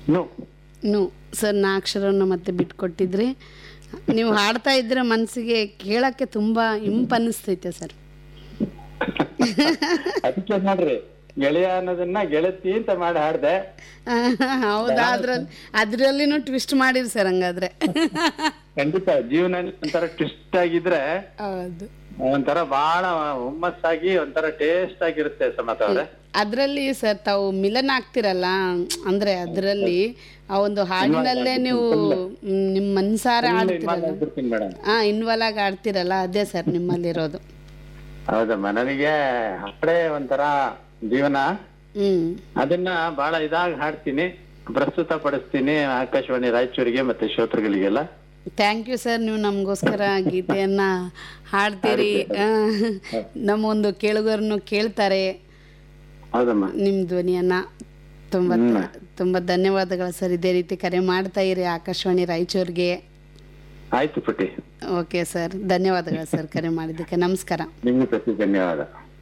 ನು ನು ಸರ್ ನಾ ಅಕ್ಷರವನ್ನು ಮತ್ತೆ ಬಿಟ್ಕೊಟ್ಟಿದ್ರಿ ನೀವು ಹಾಡ್ತಾ ಇದ್ರೆ ಮನಸ್ಸಿಗೆ ಕೇಳಕ್ಕೆ ತುಂಬ ಇಂಪು ಅನ್ನಿಸ್ತೈತೆ ಸರ್ ಅದಕ್ಕೆ ನೋಡ್ರಿ ಗೆಳೆಯ ಅನ್ನೋದನ್ನ ಗೆಳತಿ ಅಂತ ಮಾಡಿ ಹಾಡ್ದೆ ಹೌದಾ ಅದ್ರಲ್ಲಿ ಅದರಲ್ಲಿನೂ ಟ್ವಿಸ್ಟ್ ಮಾಡಿರಿ ಸರ್ ಹಂಗಾದ್ರೆ ಖಂಡಿತ ಜೀವನ ಒಂಥರ ಟ್ವಿಸ್ಟ್ ಆಗಿದ್ರೆ ಹೌದು ಒಂಥರ ಬಹಳ ಹುಮ್ಮಸ್ಸಾಗಿ ಒಂಥರ ಟೇಸ್ಟ್ ಆಗಿರುತ್ತೆ ಸಮತ ಅವ್ರೆ ಅದರಲ್ಲಿ ಸರ್ ತಾವು ಮಿಲನ ಆಗ್ತಿರಲ್ಲ ಅಂದ್ರೆ ಅದರಲ್ಲಿ ಆ ಒಂದು ಹಾಡಿನಲ್ಲೇ ನೀವು ಮ್, ನಿಮ್ಮ ಮನ್ಸಾರ ಆಡ್ತಿರಲ್ಲ ಆಗ್ಬಿಡ್ತೀನಿ ಮೇಡಮ್ ಹಾ ಇನ್ವಾಲ್ವ್ ಆಗಿ ಆಡ್ತಿರಲ್ಲ ಅದೇ ಸರ್ ನಿಮ್ಮಲ್ಲಿರೋದು ಹೌದಮ್ಮ ನನಗೆ ಹಾಡೇ ಒಂಥರ ಜೀವನ ಹ್ಮ್ ಅದನ್ನ ಬಹಳ ಇದಾಗಿ ಹಾಡ್ತೀನಿ ಪ್ರಸ್ತುತ ಪಡಿಸ್ತೀನಿ ಆಕಾಶವಾಣಿ ರಾಯಚೂರಿಗೆ ಮತ್ತೆ ಶ್ರೋತೃಗಳಿಗೆಲ್ಲ ಥ್ಯಾಂಕ್ ಯು ಸರ್ ನೀವು ನಮಗೋಸ್ಕರ ಗೀತೆಯನ್ನ ಹಾಡ್ತೀರಿ ಆ, ನಮ್ಮ ಒಂದು ಕೇಳುಗರನ್ನು ಕೇಳ್ತಾರೆ ಹೌದಮ್ಮ ನಿಮ್ಮ ಧ್ವನಿಯನ್ನ ತುಂಬ ತುಂಬ ಧನ್ಯವಾದಗಳು ಸರ್ ಇದೇ ರೀತಿ ಕರೆ ಮಾಡ್ತಾ ಇರಿ ಆಕಾಶವಾಣಿ ರಾಯಚೂರಿಗೆ ಆಯ್ತು ಪುಟ್ಟಿ ಓಕೆ ಸರ್ ಧನ್ಯವಾದಗಳು ಸರ್ ಕರೆ ಮಾಡಿದ್ದಕ್ಕೆ ನಮಸ್ಕಾರ ನಿಮ್ಗೆ ಪ್ರತಿ ಧನ್ಯವಾದ